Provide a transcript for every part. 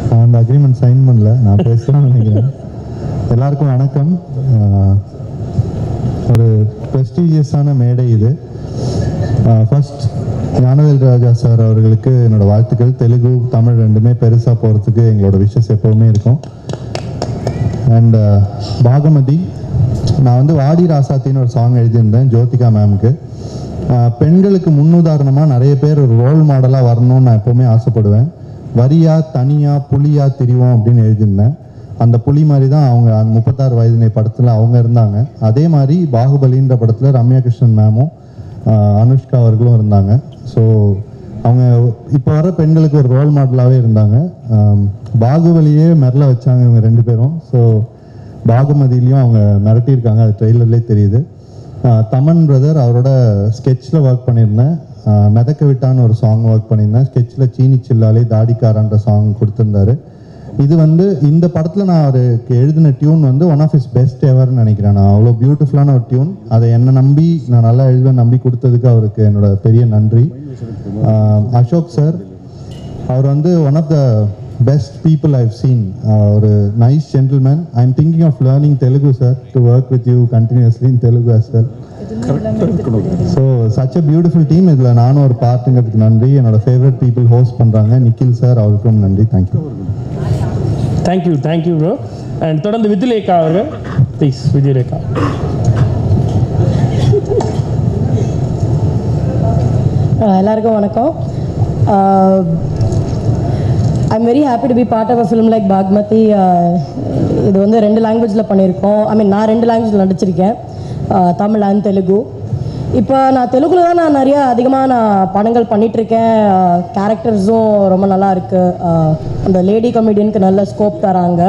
நான் அந்த agreement sign பண்ணல நான் பேசலாம்னு நினைக்கிறேன் எல்லாருக்கும் வணக்கம் ஆஹ் ஒரு ப்ரெஸ்டீஜியஸான மேடை இது ஃபர்ஸ்ட் ஞானவேல் ராஜா சார் அவர்களுக்கு என்னோட வாழ்த்துக்கள் தெலுங்கு தமிழ் ரெண்டுமே பெருசாக போகிறதுக்கு எங்களோட விஷஸ் எப்போவுமே இருக்கும் அண்ட் பாகமதி நான் வந்து வாடி ராசாத்தின்னு ஒரு சாங் எழுதியிருந்தேன் ஜோதிகா மேம்க்கு பெண்களுக்கு முன்னுதாரணமாக நிறைய பேர் ஒரு ரோல் மாடலாக வரணும்னு நான் எப்போவுமே ஆசைப்படுவேன் வரியா தனியா புலியா திரிவோம் அப்படின்னு எழுதியிருந்தேன் அந்த புலி மாதிரி தான் அவங்க அந்த முப்பத்தாறு வயதினை படத்தில் அவங்க இருந்தாங்க அதே மாதிரி பாகுபலின்ற படத்தில் ரம்யா கிருஷ்ணன் மேமும் ஆஹ் அனுஷ்கா அவர்களும் இருந்தாங்க ஸோ அவங்க இப்போ வர பெண்களுக்கு ஒரு ரோல் மாடலாகவே இருந்தாங்க ஆம், பாகுபலியே மிரள வச்சாங்க இவங்க ரெண்டு பேரும் ஸோ பாகுமதியிலையும் அவங்க மிரட்டியிருக்காங்க அது ட்ரெய்லர்லேயே தெரியுது ஆஹ் தமன் பிரதர் அவரோட ஸ்கெட்சில் ஒர்க் பண்ணியிருந்தேன் ஆஹ் மிதக்க விட்டான்னு ஒரு சாங் ஒர்க் பண்ணியிருந்தேன் ஸ்கெட்சில் சீனி சில்லாலே தாடிக்காரன்ற சாங் கொடுத்துருந்தாரு இது வந்து இந்த படத்தில் நான் அவருக்கு எழுதின டியூன் வந்து ஒன் ஆஃப் இஸ் பெஸ்ட் எவர்னு நினைக்கிறேன் நான் அவ்வளோ பியூட்டிஃபுல்லான ஒரு டியூன் அதை என்னை நம்பி நான் நல்லா எழுத நம்பி கொடுத்ததுக்கு அவருக்கு என்னோட பெரிய நன்றி ஆஹ் அசோக் சார் அவர் வந்து one of the best people I've seen ஒரு nice gentleman I am thinking of learning Telugu sir to work with you continuously in Telugu as well so such a beautiful team இதில் நானும் ஒரு பார்ட்டுங்கிறதுக்கு நன்றி என்னோட ஃபேவரட் பீப்புள் ஹோஸ்ட் பண்ணுறாங்க Nikhil sir அவருக்கும் நன்றி thank you thank you thank you bro and தொடர்ந்து வித்யலேகா அவர்கள் ப்ளீஸ் வித்யலேகா அஹ் எல்லாருக்கும் வணக்கம் I'm very happy to be part of a film like Bhaagamathie இது வந்து ரெண்டு லாங்குவேஜில் பண்ணியிருக்கோம் ஐ மீன் நான் ரெண்டு லாங்குவேஜில் நடிச்சிருக்கேன் அஹ் தமிழ் அண்ட் தெலுங்கு இப்போ நான் தெலுங்குல தான் நான் நிறைய அதிகமாக நான் படங்கள் பண்ணிகிட்ருக்கேன் கேரக்டர்ஸும் ரொம்ப நல்லா இருக்குது அந்த லேடி கமெடியனுக்கு நல்ல ஸ்கோப் தராங்க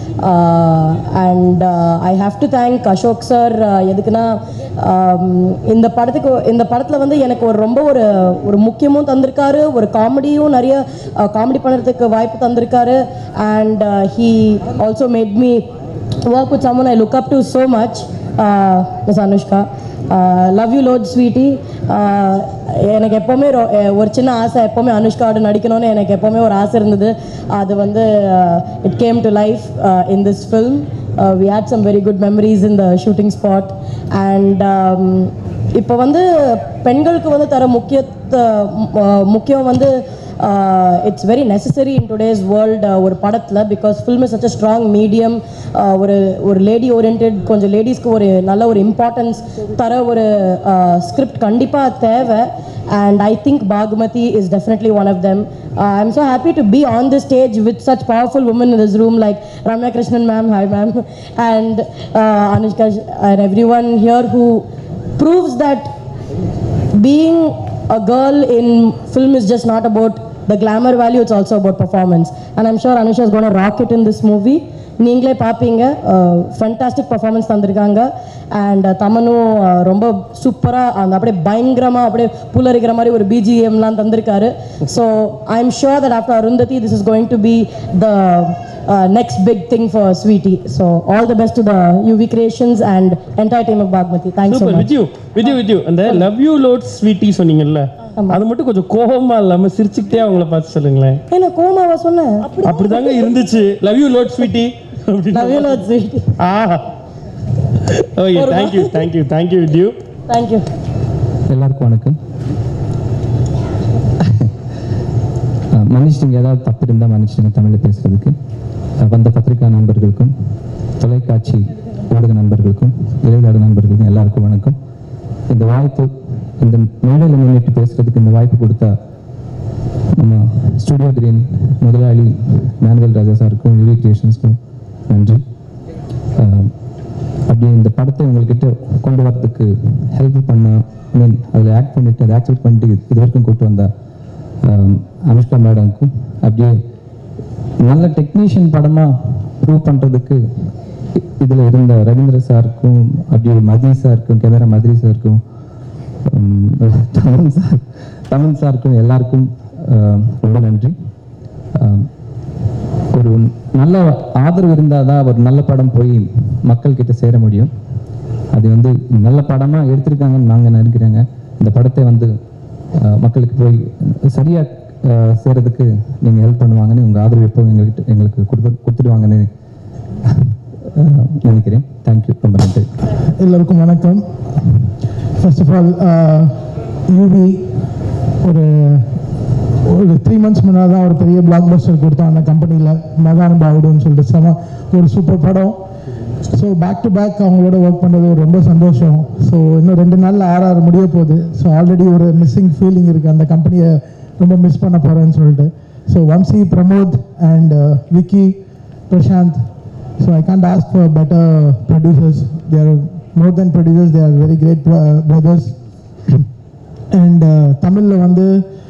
and I have to thank Ashok sir எதுக்குன்னா um, இந்த படத்துக்கு இந்த படத்தில் வந்து எனக்கு ஒரு ரொம்ப ஒரு ஒரு முக்கியமும் தந்திருக்காரு ஒரு காமெடியும் நிறைய காமெடி பண்ணுறதுக்கு வாய்ப்பு தந்திருக்காரு and he also made me work with someone I look up to so much miss Anushka love you lot sweetie எனக்கு எப்போவுமே ரொ- அஹ் ஒரு சின்ன ஆசை எப்போவுமே அனுஷ்காவோட நடிக்கணும்னு எனக்கு எப்போவுமே ஒரு ஆசை இருந்தது அது வந்து it came to life in this film we had some very good memories in the shooting spot and இப்போ வந்து பெண்களுக்கு வந்து தர முக்கியத்த மு- முக்கியம் வந்து it's very necessary in today's world ஒரு படத்தில் because film is such a strong medium ஒரு ஒரு லேடி ஓரியன்ட் கொஞ்சம் லேடிஸ்க்கு ஒரு நல்ல ஒரு இம்பார்ட்டன்ஸ் தர ஒரு ஸ்கிரிப்ட் கண்டிப்பாக தேவை and I think Bhaagamathie is definitely one of them I am so happy to be on the stage with such powerful woman in this room like Ramya Krishnan ma'am hi ma'am and Anushka and everyone here who proves that being a girl in film is just not about the glamour value it's also about performance and i'm sure anusha is going to rock it in this movie நீங்களே பார்ப்பீங்க fantastic performance தந்திருக்காங்க and தமனும் uh, ரொம்ப சூப்பராக அந்த அப்படியே பயங்கரமாக அப்படியே புல்லரிக்கிற மாதிரி ஒரு பிஜிஎம்லாம் தந்திருக்காரு so I am sure that after Arundhati this is going to be the next big thing for sweetie so all the best to the UV Creations and entire team of Bhaagamathie thanks so super much Vidyu Vidyu Vidyu அந்த love you lot sweetie சொன்னீங்கல்ல அது மட்டும் கொஞ்சம் கோபமா இல்லாம சிரிச்சுக்கிட்டே அவங்கள பார்த்து சொல்லுங்களேன் ஏன்னா கோமாவா சொன்னேன் அப்படிதாங்க இருந்துச்சு லவ் யூ லோட் ஸ்வீட்டி நவீன ஸ்வீட்டி ஆ okay thank you thank you thank you Vidyu thank you எல்லாருக்கும் வணக்கம் அஹ் மன்னிச்சிடுங்க ஏதாவது தப்பு இருந்தால் மன்னிச்சிடுங்க தமிழில் பேசுகிறதுக்கு வந்த பத்திரிகா நண்பர்களுக்கும் தொலைக்காட்சி ஊடக நண்பர்களுக்கும் இளைஞர் நண்பர்களுக்கும் எல்லாருக்கும் வணக்கம் இந்த வாய்ப்பு இந்த மேடையில் முன்னிட்டு பேசுகிறதுக்கு இந்த வாய்ப்பு கொடுத்தா நம்ம ஸ்டுடியோ கிரீன் முதலாளி மேனுவல் ராஜா சாருக்கும் யூவி கிரியேஷன்ஸ்க்கும் நன்றி அஹ் அப்படி இந்த படத்தை உங்கள்கிட்ட கொண்டு வரதுக்கு ஹெல்ப் பண்ண மீன் அதில் ஆக்ட் பண்ணிட்டு அதை ஆக்செப்ட் பண்ணிட்டு இது வரைக்கும் கூட்டு வந்த அஹ், அனுஷ்கா மேடம்க்கும் அப்படியே நல்ல டெக்னீஷியன் படமாக ப்ரூவ் பண்ணுறதுக்கு இதில் இருந்த ரவீந்திர சாருக்கும் அப்படியே மதி சாருக்கும் கேமரா மதுரி சாருக்கும் உம், தமன் சார் தமன் சாருக்கும் எல்லாருக்கும் அஹ், ரொம்ப நன்றி அஹ், ஒரு நல்ல ஆதரவு இருந்தால் தான் ஒரு நல்ல படம் போய் மக்கள் கிட்ட சேர முடியும் அது வந்து நல்ல படமாக எடுத்திருக்காங்கன்னு நாங்கள் நினைக்கிறேங்க இந்த படத்தை வந்து அஹ், மக்களுக்கு போய் சரியாக செய்கிறதுக்கு நீங்கள் ஹெல்ப் பண்ணுவாங்கன்னு உங்கள் ஆதரவு எப்போ எங்கள்கிட்ட எங்களுக்கு கொடுத்து கொடுத்துடுவாங்கன்னு அஹ், நினைக்கிறேன் தேங்க்யூ ரொம்ப நன்றி எல்லோருக்கும் வணக்கம் ஃபர்ஸ்ட் ஆஃப் ஆல் யூவி ஒரு ஒரு த்ரீ மந்த்ஸ் முன்னாடி தான் ஒரு பெரிய பிளாக் பஸ்டர் கொடுத்தோம் அந்த கம்பெனியில் மகான பாவுடுன்னு சொல்லிட்டு செம ஒரு சூப்பர் படம் ஸோ பேக் டு பேக் அவங்களோட ஒர்க் பண்ணுறது ரொம்ப சந்தோஷம் ஸோ இன்னும் ரெண்டு நாளில் ஆர்ஆர் முடிய போகுது ஸோ ஆல்ரெடி ஒரு மிஸ்ஸிங் ஃபீலிங் இருக்குது அந்த கம்பெனியை ரொம்ப மிஸ் பண்ண போகிறேன்னு சொல்லிட்டு so Vamsi Pramod and Vicky Prashanth So I can't ask for better producers. They are more than producers. They are very great bro- brothers. And தமிழில் வந்து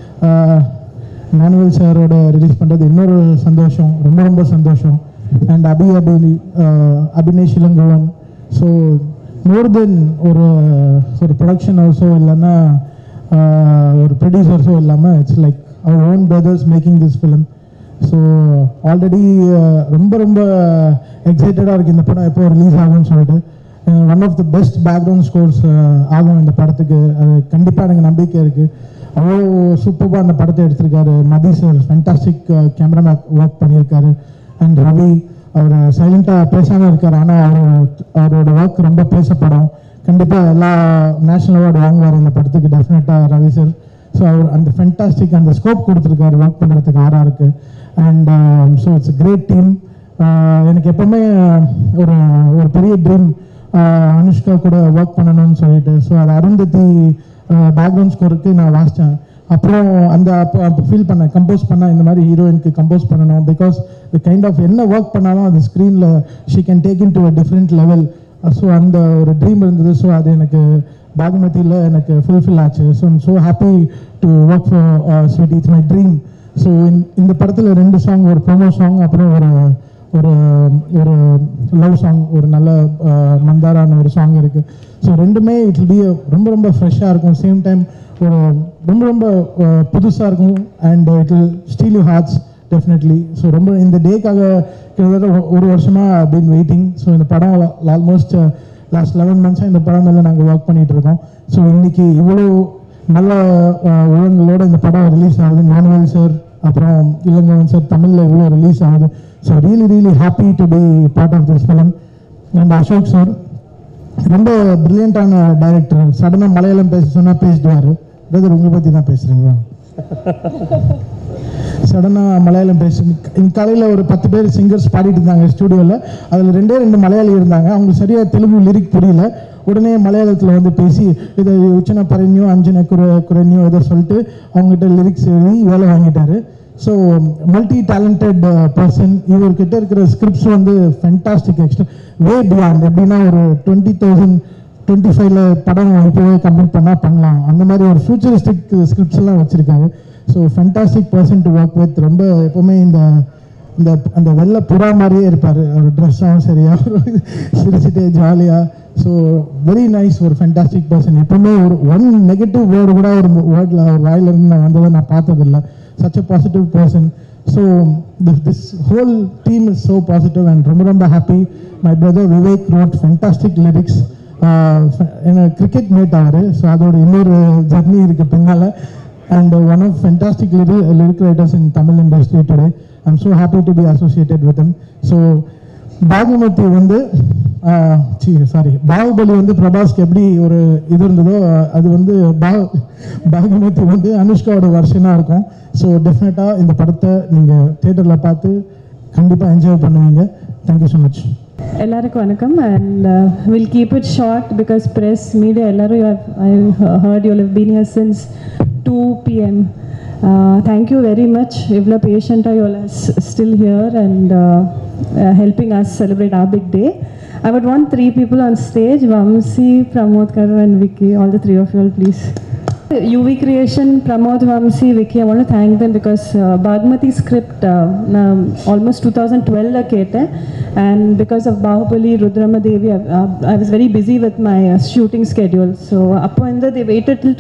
மேனுவல் சாரோட ரிலீஸ் பண்ணுறது இன்னொரு சந்தோஷம் ரொம்ப ரொம்ப சந்தோஷம் and Abi Abi Abinesh Elangovan so more than ஒரு ஒரு ப்ரொடக்ஷன் ஹவுஸோ இல்லைன்னா uh, ஒரு ப்ரொடியூசர்ஸோ இல்லாமல் it's like our own brothers making this film so already ரொம்ப ரொம்ப எக்ஸைட்டடாக இருக்குது இந்த படம் எப்போ ரிலீஸ் ஆகும்னு சொல்லிட்டு one of the best background scores ஆகும் இந்த படத்துக்கு அது கண்டிப்பாக எனக்கு நம்பிக்கை இருக்குது அவ்வளோ சூப்பராக அந்த படத்தை எடுத்திருக்காரு Madhi sir fantastic cameraman work பண்ணியிருக்காரு அண்ட் ரவி அவர் சைலண்ட்டாக பேசாமல் இருக்கார் ஆனால் அவர் அவரோட ஒர்க் ரொம்ப பேசப்படும் கண்டிப்பாக எல்லா நேஷனல் அவார்டு வாங்குவார் இந்த படத்துக்கு டெஃபினட்டாக ரவி சார் ஸோ அவர் அந்த ஃபென்டாஸ்டிக் அந்த ஸ்கோப் கொடுத்துருக்காரு ஒர்க் பண்ணுறதுக்கு ஆறாக இருக்குது and so it's great team எனக்கு எப்போவுமே ஒரு ஒரு பெரிய ட்ரீம் அனுஷ்கா கூட ஒர்க் பண்ணணும்னு சொல்லிட்டு ஸோ அது அருந்ததி பேக்ரவுண்ட் ஸ்கோருக்கு நான் வாசித்தேன் அப்புறம் அந்த அப்போ அப்போ ஃபீல் பண்ணேன் கம்போஸ் பண்ண இந்த மாதிரி ஹீரோயினுக்கு கம்போஸ் பண்ணணும் பிகாஸ் த கைண்ட் ஆஃப் என்ன ஒர்க் பண்ணாலும் அது ஸ்க்ரீனில் she can take in to a different level so அந்த ஒரு ட்ரீம் இருந்தது ஸோ அது எனக்கு பாகுமதியில் எனக்கு ஃபுல்ஃபில் ஆச்சு so so happy to work for sweet it's my dream so இந்த படத்தில் ரெண்டு சாங் ஒரு ப்ரோமோ சாங் அப்புறம் ஒரு ஒரு ஒரு லவ் சாங் ஒரு நல்ல அஹ், மந்தாரான ஒரு சாங் இருக்குது ஸோ ரெண்டுமே இட் பி ரொம்ப ரொம்ப ஃப்ரெஷ்ஷாக இருக்கும் சேம் டைம் ஒரு ரொம்ப ரொம்ப புதுசாக இருக்கும் and it will steal you hearts definitely so ரொம்ப இந்த டேக்காக கிட்டத்தட்ட ஒ- ஒரு வருஷமாக பீன் வெயிட்டிங் ஸோ இந்த படம் ஆல்மோஸ்ட் லாஸ்ட் லெவன் மந்த்ஸாக இந்த படம் மேலே நாங்கள் ஒர்க் பண்ணிட்டு இருக்கோம் ஸோ இன்னைக்கு இவ்வளோ நல்ல அஹ், ஒழுங்கலோட இந்த படம் ரிலீஸ் ஆகுது மேனுவல் சார் அப்புறம் இளங்கவன் சார் தமிழில் இவ்வளோ ரிலீஸ் ஆகுது so really really happy to be part of this film and Ashok sir ரொம்ப பிரில்லியண்டான டைரக்டர் சடனாக மலையாளம் பேச சொன்னால் பேசிடுவார் பிரதர் உங்களை பற்றி தான் பேசுகிறீங்களா சடனாக மலையாளம் பேசு இந்த காலையில் ஒரு பத்து பேர் சிங்கர்ஸ் பாடிட்டு இருந்தாங்க ஸ்டூடியோவில் அதில் ரெண்டே ரெண்டு மலையாளி இருந்தாங்க அவங்களுக்கு சரியாக தெலுங்கு லிரிக் புரியல உடனே மலையாளத்தில் வந்து பேசி இதை உச்சன பரணியோ அஞ்சன குர குரணியோ ஏதோ சொல்லிட்டு அவங்ககிட்ட லிரிக்ஸ் எழுதி வேலை வாங்கிட்டாரு ஸோ மல்டி டேலண்டட் பர்சன் இவர்கிட்ட இருக்கிற ஸ்கிரிப்ட்ஸ் வந்து ஃபென்டாஸ்டிக் எக்ஸ்ட்ரா வே பியாண்ட் எப்படின்னா ஒரு டுவெண்ட்டி தௌசண்ட் டுவெண்ட்டி ஃபைவ்ல படம் இப்போவே கம்ப்ளீட் பண்ணால் பண்ணலாம் அந்த மாதிரி ஒரு ஃபியூச்சரிஸ்டிக் ஸ்கிரிப்ட்ஸ் எல்லாம் வச்சுருக்காரு so fantastic person to work with ரொம்ப எப்போவுமே இந்த இந்த அந்த வெள்ளை புறா மாதிரியே இருப்பார் அவர் ட்ரெஸ்ஸாகவும் சரியா சிரிச்சுட்டே ஜாலியாக ஸோ வெரி நைஸ் ஒரு ஃபென்டாஸ்டிக் பர்சன் எப்பவுமே ஒரு ஒன் நெகட்டிவ் வேர்டு கூட ஒரு வேர்டில் ஒரு வாயிலிருந்து நான் வந்ததை நான் பார்த்ததில்ல such a positive person so this whole team is so positive and ரொம்ப ரொம்ப happy my brother Vivek wrote fantastic lyrics எனக்கு கிரிக்கெட் மேட் அவர் ஸோ அதோட இன்னொரு ஜர்னி இருக்குது பின்னால் and uh, one of fantastic lyric, lyric writers in Tamil industry today. I'm so happy to be associated with him. So, Bhagamathi வந்து sorry Baahubali வந்து பிரபாஸ்க்கு எப்படி ஒரு இது இருந்ததோ அஹ், அது வந்து பா பாகுமதி வந்து அனுஷ்காவோட வருஷனாக இருக்கும் ஸோ டெஃபினட்டாக இந்த படத்தை நீங்கள் தேட்டரில் பார்த்து கண்டிப்பாக என்ஜாய் பண்ணுவீங்க தேங்க்யூ ஸோ மச் எல்லாருக்கும் வணக்கம் and will keep it short because press media எல்லாரும் I heard you have been here since two PM thank you very much இவ்வளோ பேஷண்ட்டாக you still here and helping us celebrate our big day I would want three people on stage Vamsi, Pramod Karu and Vicky all the three of you all please UV Creation, Pramod Vamsi, Vicky, I want to thank them because uh, Bagmati script uh, நான் almost 2012 கேட்டேன் and because of Bahubali, Rudrama Devi, I, uh, I was very busy with my uh, shooting schedule. So அப்போ வந்து they waited till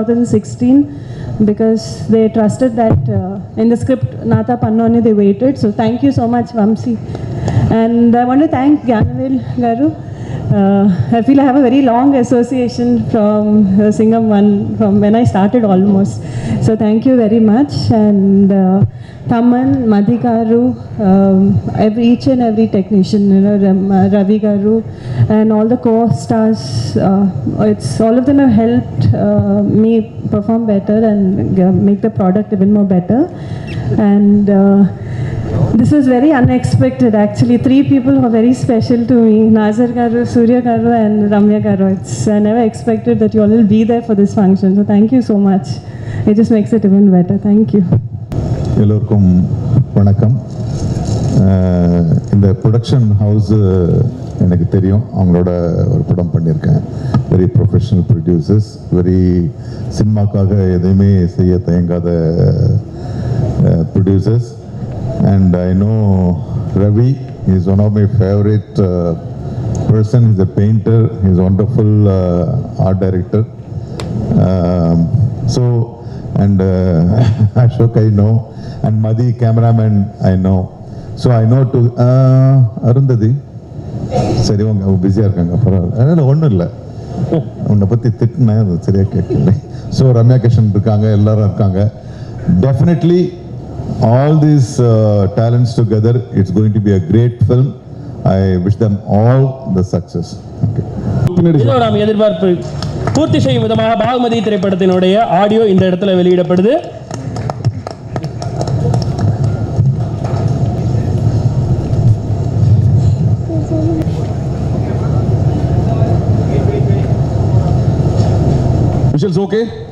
2016 because they trusted that uh, in the script Nata Pannoni they waited. So thank you so much Vamsi. And I want to thank Ganavel Garu. Uh, I feel I have a very long association from uh, Singham One from when I started almost. So thank you very much. And uh, Taman, Madhikaru, um, every, each and every technician, you know, Ram, uh, Ravi Garu, and all the co-stars, uh, it's all of them have helped uh, me perform better and uh, make the product even more better. And uh, this was very unexpected actually. Three people who are very special to me Nazar Garu, Surya Garu, and Ramya Garu. It's, I never expected that you all will be there for this function. So thank you so much. It just makes it even better. Thank you. எல்லோருக்கும் வணக்கம் அஹ் இந்த production house எனக்கு தெரியும் அவங்களோட ஒரு படம் பண்ணியிருக்கேன் very professional producers very சினிமாக்காக எதையுமே செய்ய தயங்காத producers and I know Ravi is one of my favourite person is a painter is wonderful art director Um, so, and uh, Ashok I know, and Madhi cameraman I know. So I know to uh, Arundhati சரி உங்க பிஸியாக இருக்காங்க பரவாயில்ல அதனால் ஒன்றும் இல்லை உன்னை பற்றி திட்டினேன் அது சரியாக கேட்கல ஸோ ரம்யா கிருஷ்ணன் இருக்காங்க எல்லாரும் இருக்காங்க definitely all these talents together it's going to be a great film I wish them all the success okay இதோ நாம் எதிர்பார்ப்பு பூர்த்தி செய்யும் விதமாக பாகுமதி திரைப்படத்தினுடைய ஆடியோ இந்த இடத்துல வெளியிடப்படுது Visuals okay?